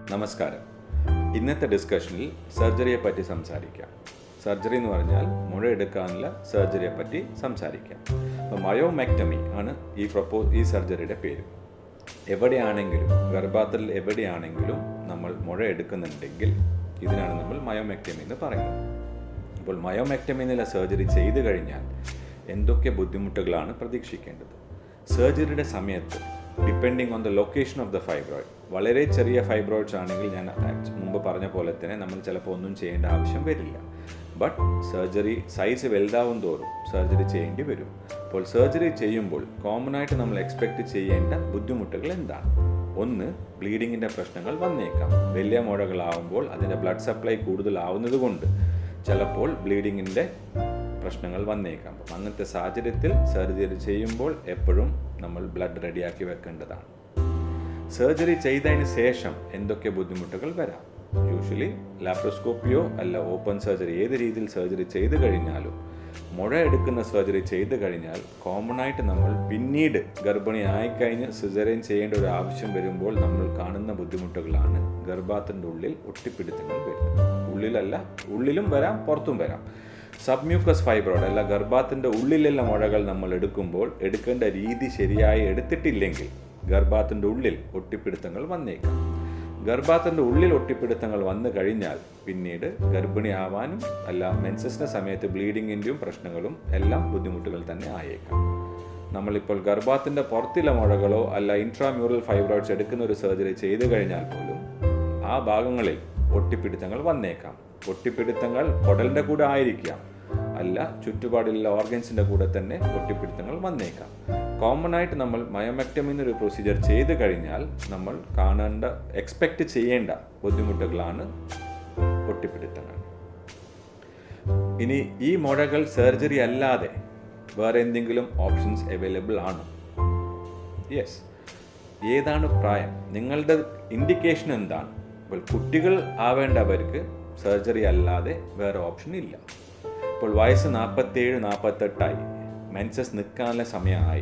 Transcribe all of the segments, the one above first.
നമസ്കാരം ഇന്നത്തെ ഡിസ്കഷനിൽ സർജറിയെ പറ്റി സംസാരിക്കാം സർജറി എന്ന് പറഞ്ഞാൽ മുഴ എടുക്കാനുള്ള സർജറിയെ പറ്റി സംസാരിക്കാം അപ്പോൾ മയോമെക്ടമി ആണ് ഈ പ്രപ്പോ ഈ സർജറിയുടെ പേര് എവിടെയാണെങ്കിലും ഗർഭാത്തിൽ എവിടെയാണെങ്കിലും നമ്മൾ മുഴ എടുക്കുന്നുണ്ടെങ്കിൽ ഇതിനാണ് നമ്മൾ മയോമെക്ടമി എന്ന് പറയുന്നത് അപ്പോൾ മയോമെക്ടമി എന്നുള്ള സർജറി ചെയ്തു കഴിഞ്ഞാൽ എന്തൊക്കെ ബുദ്ധിമുട്ടുകളാണ് പ്രതീക്ഷിക്കേണ്ടത് സർജറിയുടെ സമയത്ത് depending on the location of the fibroid വളരെ ചെറിയ ഫൈബ്രോയിഡ്സ് ആണെങ്കിൽ ഞാൻ ആക്ച്- മുമ്പ് പറഞ്ഞ പോലെ തന്നെ നമ്മൾ ചിലപ്പോൾ ഒന്നും ചെയ്യേണ്ട ആവശ്യം വരില്ല ബട്ട് സർജറി സൈസ് വലുതാവും തോറും സർജറി ചെയ്യേണ്ടി വരും അപ്പോൾ സർജറി ചെയ്യുമ്പോൾ കോമൺ ആയിട്ട് നമ്മൾ എക്സ്പെക്റ്റ് ചെയ്യേണ്ട ബുദ്ധിമുട്ടുകൾ എന്താണ് ഒന്ന് ബ്ലീഡിങ്ങിൻ്റെ പ്രശ്നങ്ങൾ വന്നേക്കാം വലിയ മുഴകളാവുമ്പോൾ അതിൻ്റെ ബ്ലഡ് സപ്ലൈ കൂടുതലാവുന്നത് കൊണ്ട് ചിലപ്പോൾ ബ്ലീഡിങ്ങിൻ്റെ പ്രശ്നങ്ങൾ വന്നേക്കാം അപ്പം അങ്ങനത്തെ സാഹചര്യത്തിൽ സർജറി ചെയ്യുമ്പോൾ എപ്പോഴും നമ്മൾ ബ്ലഡ് റെഡിയാക്കി വെക്കേണ്ടതാണ് സർജറി ചെയ്തതിന് ശേഷം എന്തൊക്കെ ബുദ്ധിമുട്ടുകൾ വരാം യൂഷ്വലി ലാപ്രോസ്കോപ്പിയോ അല്ല ഓപ്പൺ സർജറി ഏത് രീതിയിൽ സർജറി ചെയ്തു കഴിഞ്ഞാലും മുഴ എടുക്കുന്ന സർജറി ചെയ്തു കഴിഞ്ഞാൽ കോമൺ ആയിട്ട് നമ്മൾ പിന്നീട് ഗർഭിണി ആയിക്കഴിഞ്ഞ് സിസറിൻ ചെയ്യേണ്ട ഒരു ആവശ്യം വരുമ്പോൾ നമ്മൾ കാണുന്ന ബുദ്ധിമുട്ടുകളാണ് ഗർഭാത്തിൻ്റെ ഉള്ളിൽ ഒട്ടിപ്പിടുത്തങ്ങൾ വരുന്നത് ഉള്ളിലല്ല ഉള്ളിലും വരാം പുറത്തും വരാം സബ്മ്യൂക്കസ് ഫൈബ്രോയിഡ് അല്ല ഗർഭാത്തിൻ്റെ ഉള്ളിലുള്ള മുഴകൾ നമ്മൾ എടുക്കുമ്പോൾ എടുക്കേണ്ട രീതി ശരിയായി എടുത്തിട്ടില്ലെങ്കിൽ ഗർഭാത്തിൻ്റെ ഉള്ളിൽ ഒട്ടിപ്പിടുത്തങ്ങൾ വന്നേക്കാം ഗർഭാത്തിൻ്റെ ഉള്ളിൽ ഒട്ടിപ്പിടുത്തങ്ങൾ വന്നു കഴിഞ്ഞാൽ പിന്നീട് ഗർഭിണി ആവാനും അല്ല മെൻസസിൻ്റെ സമയത്ത് ബ്ലീഡിങ്ങിൻ്റെയും പ്രശ്നങ്ങളും എല്ലാം ബുദ്ധിമുട്ടുകൾ തന്നെ ആയേക്കാം നമ്മളിപ്പോൾ ഗർഭാത്തിൻ്റെ പുറത്തുള്ള മുഴകളോ അല്ല ഇൻട്രാമ്യൂറൽ ഫൈബ്രോയിഡ്സ് എടുക്കുന്ന ഒരു സർജറി ചെയ്തു കഴിഞ്ഞാൽ പോലും ആ ഭാഗങ്ങളിൽ ഒട്ടിപ്പിടുത്തങ്ങൾ വന്നേക്കാം ഒട്ടിപ്പിടുത്തങ്ങൾ കുടലിൻ്റെ കൂടെ ആയിരിക്കാം അല്ല ചുറ്റുപാടിലുള്ള ഓർഗൻസിൻ്റെ കൂടെ തന്നെ ഒട്ടിപ്പിടുത്തങ്ങൾ വന്നേക്കാം കോമൺ ആയിട്ട് നമ്മൾ മയോമെക്ടമി എന്നൊരു പ്രൊസീജിയർ ചെയ്തു കഴിഞ്ഞാൽ നമ്മൾ കാണേണ്ട എക്സ്പെക്റ്റ് ചെയ്യേണ്ട ബുദ്ധിമുട്ടുകളാണ് ഒട്ടിപ്പിടുത്തങ്ങൾ ഇനി ഈ മുഴകൾ സർജറി അല്ലാതെ വേറെ എന്തെങ്കിലും ഓപ്ഷൻസ് അവൈലബിൾ ആണോ യെസ് ഏതാണ് പ്രായം നിങ്ങളുടെ ഇൻഡിക്കേഷൻ എന്താണ് ഇപ്പോൾ കുട്ടികൾ ആവേണ്ടവർക്ക് സർജറി അല്ലാതെ വേറെ ഓപ്ഷൻ ഇല്ല ഇപ്പോൾ വയസ്സ് നാൽപ്പത്തേഴ് നാൽപ്പത്തെട്ടായി മെൻസസ് നിൽക്കാനുള്ള സമയമായി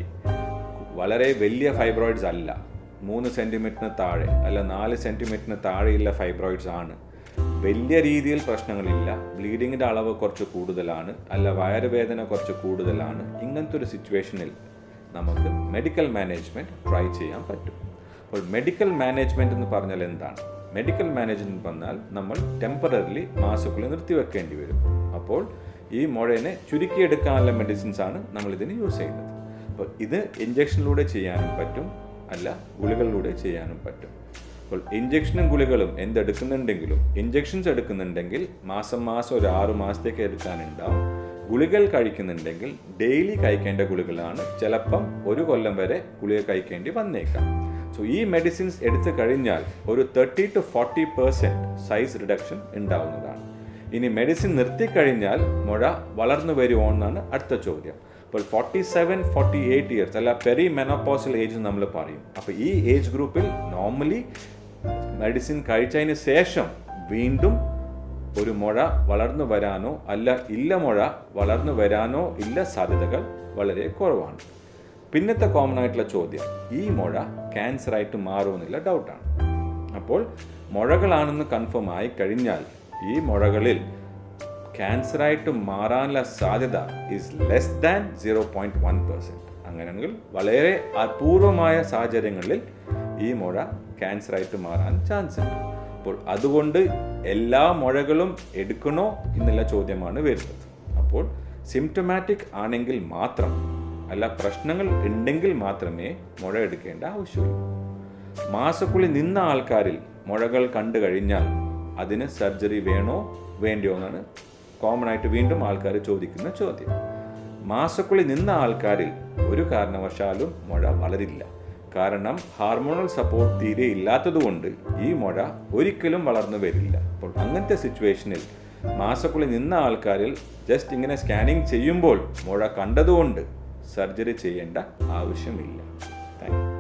വളരെ വലിയ ഫൈബ്രോയിഡ്സ് അല്ല മൂന്ന് സെൻറ്റിമീറ്ററിന് താഴെ അല്ല നാല് സെൻറ്റിമീറ്ററിന് താഴെയുള്ള ഫൈബ്രോയിഡ്സ് ആണ് വലിയ രീതിയിൽ പ്രശ്നങ്ങളില്ല ബ്ലീഡിങ്ങിൻ്റെ അളവ് കുറച്ച് കൂടുതലാണ് അല്ല വയറുവേദന കുറച്ച് കൂടുതലാണ് ഇങ്ങനത്തെ ഒരു സിറ്റുവേഷനിൽ നമുക്ക് മെഡിക്കൽ മാനേജ്മെൻറ്റ് ട്രൈ ചെയ്യാൻ പറ്റും അപ്പോൾ മെഡിക്കൽ മാനേജ്മെൻറ്റ് എന്ന് പറഞ്ഞാൽ എന്താണ് മെഡിക്കൽ മാനേജ്മെൻറ്റ് പറഞ്ഞാൽ നമ്മൾ ടെമ്പററിലി മാസക്കുള്ളിൽ നിർത്തിവെക്കേണ്ടി വരും അപ്പോൾ ഈ മുഴനെ ചുരുക്കിയെടുക്കാനുള്ള മെഡിസിൻസ് ആണ് നമ്മൾ ഇതിന് യൂസ് ചെയ്യുന്നത് അപ്പോൾ ഇത് ഇഞ്ചക്ഷനിലൂടെ ചെയ്യാനും പറ്റും അല്ല ഗുളികളിലൂടെ ചെയ്യാനും പറ്റും അപ്പോൾ ഇഞ്ചക്ഷനും ഗുളികളും എന്തെടുക്കുന്നുണ്ടെങ്കിലും ഇഞ്ചക്ഷൻസ് എടുക്കുന്നുണ്ടെങ്കിൽ മാസം മാസം ഒരു ആറു മാസത്തേക്ക് എടുക്കാനുണ്ടാവും ഗുളികൾ കഴിക്കുന്നുണ്ടെങ്കിൽ ഡെയിലി കഴിക്കേണ്ട ഗുളികളാണ് ചിലപ്പം ഒരു കൊല്ലം വരെ ഗുളിക കഴിക്കേണ്ടി വന്നേക്കാം സോ ഈ മെഡിസിൻസ് എടുത്തു കഴിഞ്ഞാൽ ഒരു thirty to forty percent size reduction ഉണ്ടാവുന്നതാണ് ഇനി മെഡിസിൻ നിർത്തിക്കഴിഞ്ഞാൽ മുഴ വളർന്നു വരുമോ എന്നാണ് അടുത്ത ചോദ്യം അപ്പോൾ forty seven forty eight years അല്ല പെരി മെനോപോസൽ ഏജ് നമ്മൾ പറയും അപ്പോൾ ഈ ഏജ് ഗ്രൂപ്പിൽ നോർമലി മെഡിസിൻ കഴിച്ചതിന് ശേഷം വീണ്ടും ഒരു മുഴ വളർന്നു വരാനോ അല്ല ഇല്ല മുഴ വളർന്നു വരാനോ ഇല്ല സാധ്യതകൾ വളരെ കുറവാണ് പിന്നത്തെ കോമൺ ആയിട്ടുള്ള ചോദ്യം ഈ മുഴ ക്യാൻസർ ആയിട്ട് മാറുമെന്നുള്ള ഡൗട്ടാണ് അപ്പോൾ മുഴകളാണെന്ന് കൺഫേം ആയി കഴിഞ്ഞാൽ ഈ മുഴകളിൽ ക്യാൻസറായിട്ട് മാറാനുള്ള സാധ്യത is less than zero point one percent അങ്ങനെയാണെങ്കിൽ വളരെ അപൂർവമായ സാഹചര്യങ്ങളിൽ ഈ മുഴ ക്യാൻസറായിട്ട് മാറാൻ ചാൻസ് ഉണ്ട് അപ്പോൾ അതുകൊണ്ട് എല്ലാ മുഴകളും എടുക്കണോ എന്നുള്ള ചോദ്യമാണ് വരുന്നത് അപ്പോൾ സിംറ്റമാറ്റിക് ആണെങ്കിൽ മാത്രം അല്ല പ്രശ്നങ്ങൾ ഉണ്ടെങ്കിൽ മാത്രമേ മുഴ എടുക്കേണ്ട ആവശ്യമുള്ളൂ മാസക്കുള്ളിൽ നിന്ന ആൾക്കാരിൽ മുഴകൾ കണ്ടു കഴിഞ്ഞാൽ അതിന് സർജറി വേണോ വേണ്ടിയോ എന്നാണ് കോമൺ ആയിട്ട് വീണ്ടും ആൾക്കാർ ചോദിക്കുന്ന ചോദ്യം മാസക്കുള്ളിൽ നിന്ന ആൾക്കാരിൽ ഒരു കാരണവശാലും മുഴ വളരില്ല കാരണം ഹാർമോണൽ സപ്പോർട്ട് തീരെ ഇല്ലാത്തതുകൊണ്ട് ഈ മുഴ ഒരിക്കലും വളർന്നു വരില്ല അപ്പോൾ അങ്ങനത്തെ സിറ്റുവേഷനിൽ മാസക്കുള്ളിൽ നിന്ന ആൾക്കാരിൽ ജസ്റ്റ് ഇങ്ങനെ സ്കാനിങ് ചെയ്യുമ്പോൾ മുഴ കണ്ടതുകൊണ്ട് സർജറി ചെയ്യേണ്ട ആവശ്യമില്ല താങ്ക് യു